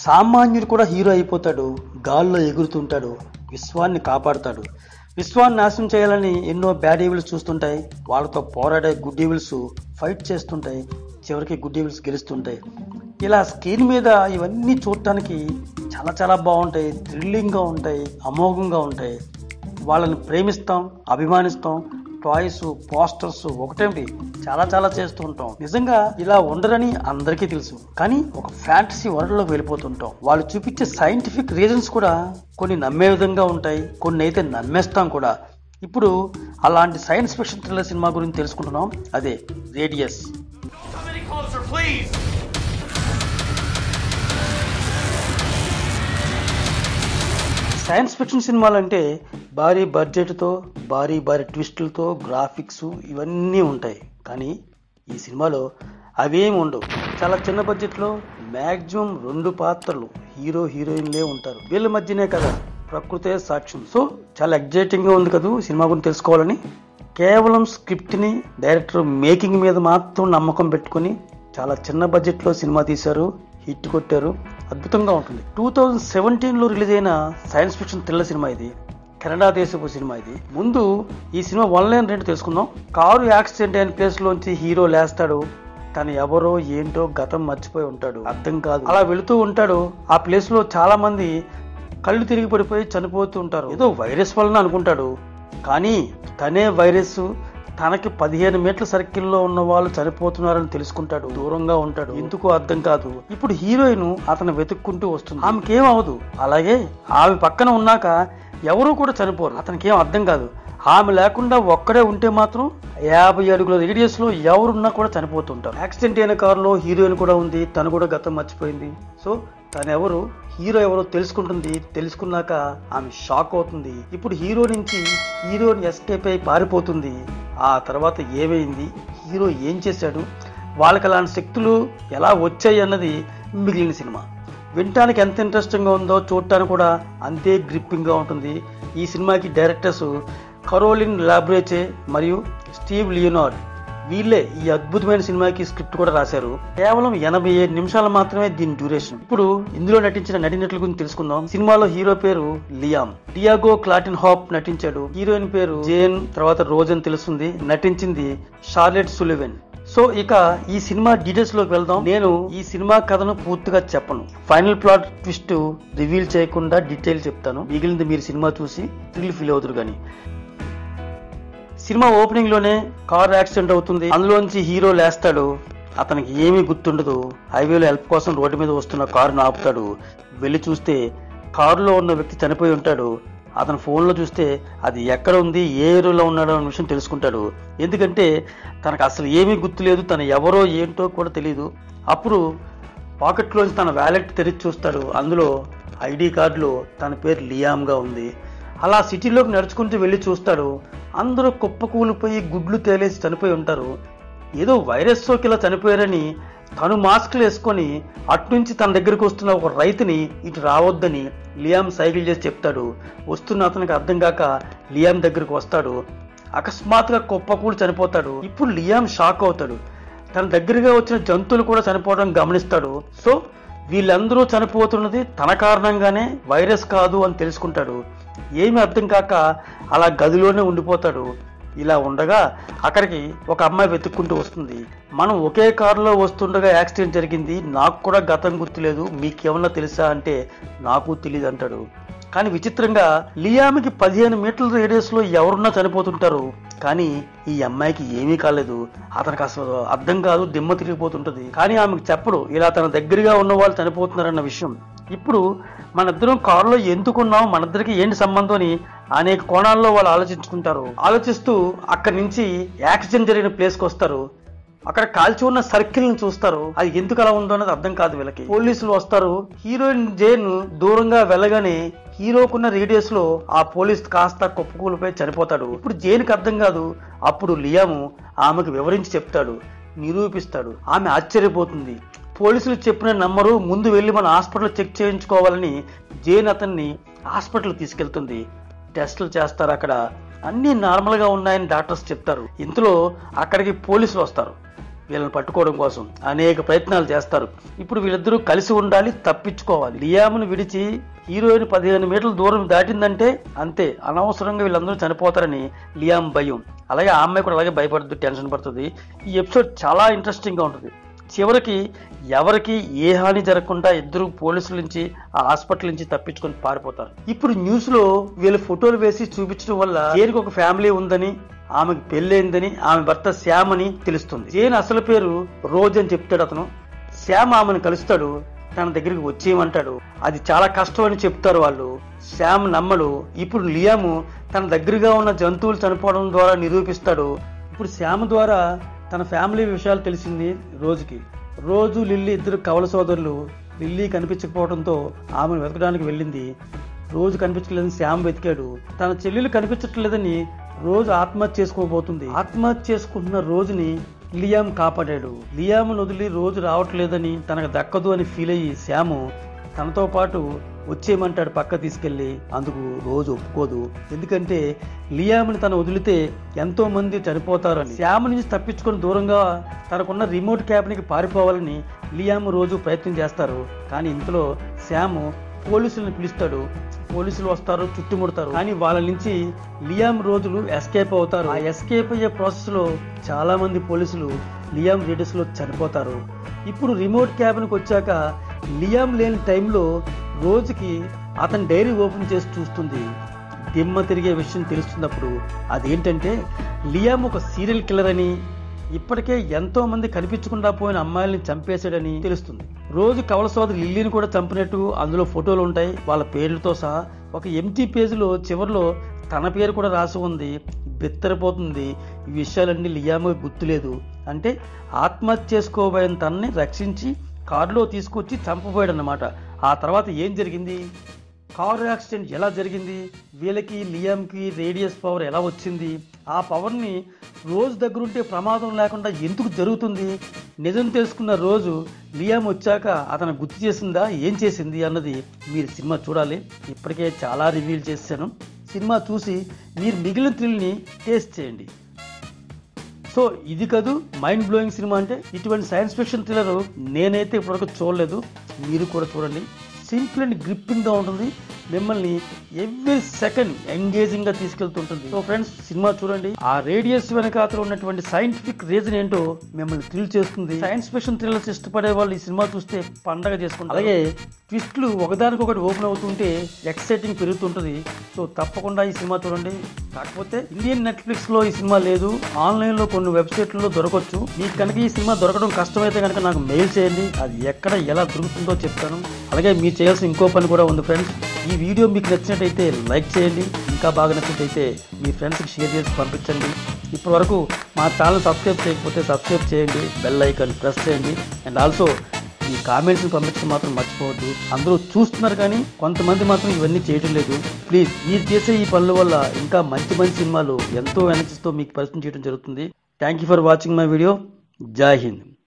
సామాన్యుడు కూడా హీరో అయిపోతాడు గాల్లో ఎగురుతుంటాడు విశ్వాన్ని కాపాడుతాడు విశ్వాన్ని నాశనం చేయాలని ఎన్నో బ్యాడ్ ఈవిల్స్ చూస్తుంటాయి వాళ్ళతో పోరాడే గుడ్ ఈవిల్స్ ఫైట్ చేస్తుంటాయి చివరికి గుడ్ ఈవిల్స్ గెలుస్తుంటాయి ఇలా స్క్రీన్ మీద ఇవన్నీ చూడటానికి చాలా చాలా బాగుంటాయి థ్రిల్లింగ్గా ఉంటాయి అమోఘంగా ఉంటాయి వాళ్ళని ప్రేమిస్తాం అభిమానిస్తాం టాయ్స్ పోస్టర్స్ ఒకటేమిటి చాలా చాలా చేస్తూ ఉంటాం నిజంగా ఇలా ఉండరని అందరికీ తెలుసు కానీ ఒక ఫ్యాంటసీ వరల్డ్లోకి వెళ్ళిపోతుంటాం వాళ్ళు చూపించే సైంటిఫిక్ రీజన్స్ కూడా కొన్ని నమ్మే విధంగా ఉంటాయి కొన్ని అయితే నమ్మేస్తాం కూడా ఇప్పుడు అలాంటి సైన్స్ ఫిక్షన్ థ్రిల్లర్ సినిమా గురించి తెలుసుకుంటున్నాం అదే Radius Come any closer, please! Science fiction సినిమాలు అంటే భారీ బడ్జెట్తో భారీ భారీ ట్విస్టులతో గ్రాఫిక్స్ ఇవన్నీ ఉంటాయి కానీ ఈ సినిమాలో అవేం ఉండవు చాలా చిన్న బడ్జెట్లో మ్యాక్సిమం రెండు పాత్రలు హీరో హీరోయిన్లే ఉంటారు వీళ్ళ మధ్యనే కదా ప్రకృతే సాక్ష్యం సో చాలా ఎగ్జైటింగ్గా ఉంది కదా ఈ సినిమా గురించి తెలుసుకోవాలని కేవలం స్క్రిప్ట్ని డైరెక్టర్ మేకింగ్ మీద మాత్రం నమ్మకం పెట్టుకొని చాలా చిన్న బడ్జెట్లో సినిమా తీశారు హిట్ కొట్టారు అద్భుతంగా ఉంటుంది టూ థౌజండ్ సెవెంటీన్లో రిలీజ్ అయిన సైన్స్ ఫిక్షన్ థ్రిల్లర్ సినిమా ఇది కెనడా దేశపు సినిమా ఇది ముందు ఈ సినిమా వన్ లైన్ రెండు తెలుసుకుందాం కారు యాక్సిడెంట్ అయిన ప్లేస్ లోంచి హీరో లేస్తాడు తను ఎవరో ఏంటో గతం మర్చిపోయి ఉంటాడు అర్థం కాదు అలా వెళుతూ ఉంటాడు ఆ ప్లేస్ లో చాలా మంది కళ్ళు తిరిగి పడిపోయి చనిపోతూ ఉంటారు ఏదో వైరస్ వలన అనుకుంటాడు కానీ తనే వైరస్ తనకి పదిహేను మీటర్ల సర్కిల్లో ఉన్న వాళ్ళు చనిపోతున్నారని తెలుసుకుంటాడు దూరంగా ఉంటాడు ఎందుకు అర్థం కాదు ఇప్పుడు హీరోయిన్ అతను వెతుక్కుంటూ వస్తుంది ఆమెకేం అవదు అలాగే ఆమె పక్కన ఉన్నాక ఎవరు కూడా చనిపోరు అతనికి ఏం అర్థం కాదు ఆమె లేకుండా ఒక్కడే ఉంటే మాత్రం యాభై అడుగుల రేడియస్ లో ఎవరున్నా కూడా చనిపోతుంటారు యాక్సిడెంట్ అయిన కారులో హీరోయిన్ కూడా ఉంది తను కూడా గతం మర్చిపోయింది సో తను ఎవరు హీరో ఎవరో తెలుసుకుంటుంది తెలుసుకున్నాక ఆమె షాక్ అవుతుంది ఇప్పుడు హీరో నుంచి హీరోని ఎస్కేప్ అయి పారిపోతుంది ఆ తర్వాత ఏమైంది హీరో ఏం చేశాడు వాళ్ళకి అలాంటి శక్తులు ఎలా వచ్చాయి అన్నది మిగిలిన సినిమా వినటానికి ఎంత ఇంట్రెస్టింగ్గా ఉందో చూడటానికి కూడా అంతే గ్రిప్పింగ్గా ఉంటుంది ఈ సినిమాకి డైరెక్టర్స్ కరోలిన్ లాబ్రేచే మరియు స్టీవ్ లియోనార్డ్ వీళ్ళే ఈ అద్భుతమైన సినిమాకి స్క్రిప్ట్ కూడా రాశారు కేవలం ఎనభై ఏడు నిమిషాలు మాత్రమే దీని డ్యూరేషన్ ఇప్పుడు ఇందులో నటించిన నటినట్ల గురించి తెలుసుకుందాం సినిమాలో హీరో పేరు లియామ్ డియాగో క్లాటిన్ హాప్ నటించాడు హీరోయిన్ పేరు జేన్ తర్వాత రోజ్ అని తెలుస్తుంది నటించింది షార్లెట్ సులివెన్ సో ఇక ఈ సినిమా డీటెయిల్స్ లోకి వెళ్దాం నేను ఈ సినిమా కథను పూర్తిగా చెప్పను ఫైనల్ ప్లాట్ ట్విస్ట్ రివీల్ చేయకుండా డీటెయిల్ చెప్తాను మిగిలింది మీరు సినిమా చూసి థ్రిల్ ఫీల్ అవుతారు కానీ సినిమా ఓపెనింగ్ లోనే కార్ యాక్సిడెంట్ అవుతుంది అందులోంచి హీరో లేస్తాడు అతనికి ఏమీ గుర్తుండదు హైవేలో హెల్ప్ కోసం రోడ్డు మీద వస్తున్న కారును ఆపుతాడు వెళ్ళి చూస్తే కారులో ఉన్న వ్యక్తి చనిపోయి ఉంటాడు అతను ఫోన్లో చూస్తే అది ఎక్కడ ఉంది ఏ ఏరియాలో ఉన్నాడో అనే విషయం తెలుసుకుంటాడు ఎందుకంటే తనకు అసలు ఏమీ గుర్తులేదు తను ఎవరో ఏంటో కూడా తెలియదు అప్పుడు పాకెట్లోంచి తన వ్యాలెట్ తెరిచి చూస్తాడు అందులో ఐడి కార్డులో తన పేరు లియామ్గా ఉంది అలా సిటీలోకి నడుచుకుంటూ వెళ్ళి చూస్తాడు అందరూ కుప్పకూలిపోయి గుడ్లు తేలేసి చనిపోయి ఉంటారు ఏదో వైరస్ సోకి ఇలా చనిపోయారని తను మాస్క్లు వేసుకొని అట్నుంచి తన దగ్గరికి వస్తున్న ఒక రైతుని ఇటు రావద్దని లియామ్ సైకిల్ చేసి చెప్తాడు వస్తున్న అతనికి అర్థం కాక లియామ్ దగ్గరికి వస్తాడు అకస్మాత్తుగా కుప్పకూలి చనిపోతాడు ఇప్పుడు లియామ్ షాక్ అవుతాడు తన దగ్గరగా వచ్చిన జంతువులు కూడా చనిపోవడం గమనిస్తాడు సో వీళ్ళందరూ చనిపోతున్నది తన కారణంగానే వైరస్ కాదు అని తెలుసుకుంటాడు ఏమి అర్థం కాక అలా గదిలోనే ఉండిపోతాడు ఇలా ఉండగా అక్కడికి ఒక అమ్మాయి వెతుక్కుంటూ వస్తుంది మనం ఒకే కారులో వస్తుండగా యాక్సిడెంట్ జరిగింది నాకు కూడా గతం గుర్తులేదు మీకేమన్నా తెలుసా అంటే నాకు తెలియదు అంటాడు కానీ విచిత్రంగా లియామికి పదిహేను మీటర్ల రేడియస్ లో ఎవరున్నా చనిపోతుంటారు కానీ ఈ అమ్మాయికి ఏమీ కాలేదు అతనికి అసలు అర్థం కాదు దిమ్మ తిరిగిపోతుంటది కానీ ఆమెకు చెప్పడు ఇలా తన దగ్గరగా ఉన్న వాళ్ళు చనిపోతున్నారన్న విషయం ఇప్పుడు మన ఇద్దరం కారులో ఎందుకున్నాం మన ఇద్దరికి ఏంటి సంబంధం అని అనేక కోణాల్లో వాళ్ళు ఆలోచించుకుంటారు ఆలోచిస్తూ అక్కడి నుంచి యాక్సిడెంట్ జరిగిన ప్లేస్కి వస్తారు అక్కడ కాల్చి ఉన్న సర్కిల్ ని చూస్తారు అది ఎందుకు అలా ఉందో అనేది అర్థం కాదు వీళ్ళకి పోలీసులు వస్తారు హీరోయిన్ జైన్ దూరంగా వెళ్ళగానే హీరోకున్న రేడియస్ లో ఆ పోలీస్ కాస్త కుప్పకూలిపోయి చనిపోతాడు ఇప్పుడు జైన్కి అర్థం కాదు అప్పుడు లియాము ఆమెకు వివరించి చెప్తాడు నిరూపిస్తాడు ఆమె ఆశ్చర్యపోతుంది పోలీసులు చెప్పిన నంబరు ముందు వెళ్ళి మన హాస్పిటల్ చెక్ చేయించుకోవాలని జైన్ అతన్ని హాస్పిటల్ తీసుకెళ్తుంది టెస్టులు చేస్తారు అక్కడ అన్ని నార్మల్ గా ఉన్నాయని డాక్టర్స్ చెప్తారు ఇంతలో అక్కడికి పోలీసులు వస్తారు వీళ్ళని పట్టుకోవడం కోసం అనేక ప్రయత్నాలు చేస్తారు ఇప్పుడు వీళ్ళిద్దరూ కలిసి ఉండాలి తప్పించుకోవాలి లియామును విడిచి హీరోయిన్ పదిహేను మీటర్ల దూరం దాటిందంటే అంతే అనవసరంగా వీళ్ళందరూ చనిపోతారని లియామ్ భయం అలాగే ఆ అమ్మాయి కూడా అలాగే భయపడుతుంది టెన్షన్ పడుతుంది ఈ ఎపిసోడ్ చాలా ఇంట్రెస్టింగ్ గా ఉంటుంది చివరికి ఎవరికి ఏ హాని జరగకుండా ఇద్దరు పోలీసుల నుంచి ఆ హాస్పిటల్ నుంచి తప్పించుకొని పారిపోతారు ఇప్పుడు న్యూస్ లో వీళ్ళ ఫోటోలు వేసి చూపించడం వల్ల జేన్కి ఒక ఫ్యామిలీ ఉందని ఆమెకు పెళ్ళైందని ఆమె భర్త శ్యామ్ అని తెలుస్తుంది జేన్ అసలు పేరు రోజ్ అని చెప్తాడు అతను శ్యామ్ ఆమెను కలుస్తాడు తన దగ్గరికి వచ్చేయమంటాడు అది చాలా కష్టం అని చెప్తారు వాళ్ళు శ్యామ్ నమ్మడు ఇప్పుడు లియాము తన దగ్గరగా ఉన్న జంతువులు చనిపోవడం ద్వారా నిరూపిస్తాడు ఇప్పుడు శ్యామ్ ద్వారా తన ఫ్యామిలీ విషయాలు తెలిసింది రోజుకి రోజు లిల్లీ ఇద్దరు కవల సోదరులు లిల్లీ కనిపించకపోవడంతో ఆమెను వెతకడానికి వెళ్ళింది రోజు కనిపించలేదని శ్యామ్ వెతికాడు తన చెల్లెలు కనిపించట్లేదని రోజు ఆత్మహత్య చేసుకోబోతుంది ఆత్మహత్య చేసుకుంటున్న రోజుని లియామ్ కాపాడాడు లియామ్ను వదిలి రోజు రావట్లేదని తనకు దక్కదు అని ఫీల్ అయ్యి శ్యాము తనతో పాటు వచ్చేయమంటాడు పక్క తీసుకెళ్లి అందుకు రోజు ఒప్పుకోదు ఎందుకంటే లియామ్ని తను వదిలితే ఎంతో మంది చనిపోతారని శ్యామ్ నుంచి తప్పించుకొని దూరంగా తనకున్న రిమోట్ క్యాబిన్కి పారిపోవాలని లియామ్ రోజు ప్రయత్నం చేస్తారు కానీ ఇంతలో శ్యాము పోలీసులను పిలుస్తాడు పోలీసులు వస్తారు చుట్టుముడతారు కానీ వాళ్ళ నుంచి లియామ్ రోజులు ఎస్కేప్ అవుతారు ఆ ఎస్కేప్ అయ్యే ప్రాసెస్ లో చాలా మంది పోలీసులు లియామ్ రేడియస్ లో చనిపోతారు ఇప్పుడు రిమోట్ క్యాబిన్కి వచ్చాక లియామ్ లేని టైంలో రోజుకి అతని డైరీ ఓపెన్ చేసి చూస్తుంది దిమ్మ తిరిగే విషయం తెలుస్తున్నప్పుడు అదేంటంటే లియామ్ ఒక సీరియల్ కిల్లర్ అని ఇప్పటికే ఎంతో మంది కనిపించకుండా పోయిన అమ్మాయిల్ని చంపేశాడని తెలుస్తుంది రోజు కవల సోదరి లిల్లీని కూడా చంపినట్టు అందులో ఫోటోలు ఉంటాయి వాళ్ళ పేర్లతో సహా ఒక ఎంటీ పేజీలో చివరిలో తన పేరు కూడా రాసి ఉంది బెత్తరపోతుంది ఈ విషయాలన్నీ లియాము గుర్తులేదు అంటే ఆత్మహత్య చేసుకోబోయిన తనని రక్షించి కారులో తీసుకొచ్చి చంపబోయాడు అన్నమాట ఆ తర్వాత ఏం జరిగింది కారు యాక్సిడెంట్ ఎలా జరిగింది వీళ్ళకి లియామ్కి రేడియస్ పవర్ ఎలా వచ్చింది ఆ పవర్ని రోజు దగ్గరుంటే ప్రమాదం లేకుండా ఎందుకు జరుగుతుంది నిజం తెలుసుకున్న రోజు లియామ్ వచ్చాక అతను గుర్తు చేసిందా ఏం చేసింది అన్నది మీరు సినిమా చూడాలి ఇప్పటికే చాలా రివ్యూలు చేశాను సినిమా చూసి మీరు మిగిలిన థ్రిల్ని టేస్ట్ చేయండి సో ఇది కాదు మైండ్ బ్లోయింగ్ సినిమా అంటే ఇటువంటి సైన్స్ ఫిక్షన్ థ్రిల్లర్ నేనైతే ఇప్పటివరకు చూడలేదు మీరు కూడా చూడండి సింపుల్ అండ్ గ్రిప్పింగ్ గా ఉంటుంది మిమ్మల్ని ఎవ్రీ సెకండ్ ఎంగేజింగ్ గా తీసుకెళ్తుంటుంది సో ఫ్రెండ్స్ సినిమా చూడండి ఆ రేడియస్ వెనకాతలో ఉన్నటువంటి సైంటిఫిక్ రీజన్ ఏంటో మిమ్మల్ని థ్రిల్ చేస్తుంది సైన్స్ ఫిక్షన్ థ్రిల్లర్స్ ఇష్టపడే వాళ్ళు ఈ సినిమా చూస్తే పండగ చేసుకుంటారు అలాగే ట్విస్ట్లు ఒకదానికొకటి ఓపెన్ అవుతుంటే ఎక్సైటింగ్ పెరుగుతుంటుంది సో తప్పకుండా ఈ సినిమా చూడండి కాకపోతే ఇండియన్ నెట్ఫ్లిక్స్ లో ఈ సినిమా లేదు ఆన్లైన్ లో కొన్ని వెబ్సైట్లలో దొరకవచ్చు మీకు కనుక ఈ సినిమా దొరకడం కష్టమైతే కనుక నాకు మెయిల్ చేయండి అది ఎక్కడ ఎలా దొరుకుతుందో చెప్తాను అలాగే మీరు చేయాల్సిన ఇంకో పని కూడా ఉంది ఫ్రెండ్స్ ఈ వీడియో మీకు నచ్చినట్టయితే లైక్ చేయండి ఇంకా బాగా నచ్చినట్టయితే మీ ఫ్రెండ్స్కి షేర్ చేసి పంపించండి ఇప్పటి వరకు మా ఛానల్ సబ్స్క్రైబ్ చేయకపోతే సబ్స్క్రైబ్ చేయండి బెల్ ఐకాన్ ప్రెస్ చేయండి అండ్ ఆల్సో ఈ కామెంట్స్ని పంపించడం మాత్రం మర్చిపోవద్దు అందరూ చూస్తున్నారు కానీ కొంతమంది మాత్రం ఇవన్నీ చేయడం లేదు ప్లీజ్ మీరు చేసే ఈ పనుల వల్ల ఇంకా మంచి మంచి సినిమాలు ఎంతో ఎనర్జీతో మీకు పరిచయం చేయడం జరుగుతుంది thank you for watching my video Jai Hind